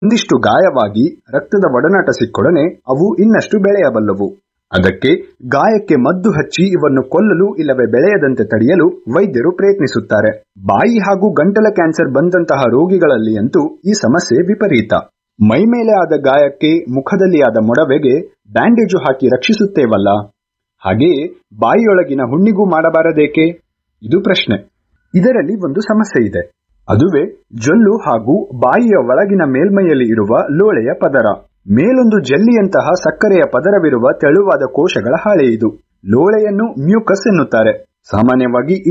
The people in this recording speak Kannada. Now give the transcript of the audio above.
ಒಂದಿಷ್ಟು ಗಾಯವಾಗಿ ರಕ್ತದ ಒಡನಾಟ ಸಿಕ್ಕೊಡನೆ ಅವು ಇನ್ನಷ್ಟು ಬೆಳೆಯಬಲ್ಲವು ಅದಕ್ಕೆ ಗಾಯಕ್ಕೆ ಮದ್ದು ಹಚ್ಚಿ ಇವನ್ನು ಕೊಲ್ಲಲು ಇಲ್ಲವೇ ಬೆಳೆಯದಂತೆ ತಡೆಯಲು ವೈದ್ಯರು ಪ್ರಯತ್ನಿಸುತ್ತಾರೆ ಬಾಯಿ ಹಾಗೂ ಗಂಟಲ ಕ್ಯಾನ್ಸರ್ ಬಂದಂತಹ ರೋಗಿಗಳಲ್ಲಿ ಅಂತೂ ಈ ಸಮಸ್ಯೆ ವಿಪರೀತ ಮೈ ಮೇಲೆ ಆದ ಗಾಯಕ್ಕೆ ಮುಖದಲ್ಲಿ ಆದ ಮೊಡವೆಗೆ ಬ್ಯಾಂಡೇಜು ಹಾಕಿ ರಕ್ಷಿಸುತ್ತೇವಲ್ಲ ಹಾಗೆಯೇ ಬಾಯಿಯೊಳಗಿನ ಹುಣ್ಣಿಗೂ ಮಾಡಬಾರದೇಕೆ ಇದು ಪ್ರಶ್ನೆ ಇದರಲ್ಲಿ ಒಂದು ಸಮಸ್ಯೆ ಇದೆ ಅದುವೇ ಜೊಲ್ಲು ಹಾಗೂ ಬಾಯಿಯ ಒಳಗಿನ ಮೇಲ್ಮೈಯಲ್ಲಿ ಇರುವ ಲೋಳೆಯ ಪದರ ಮೇಲೊಂದು ಜೆಲ್ಲಿಯಂತಹ ಸಕ್ಕರೆಯ ಪದರವಿರುವ ತೆಳುವಾದ ಕೋಶಗಳ ಹಾಳೆ ಇದು ಲೋಳೆಯನ್ನು ಮ್ಯೂಕಸ್ ಎನ್ನುತ್ತಾರೆ ಸಾಮಾನ್ಯವಾಗಿ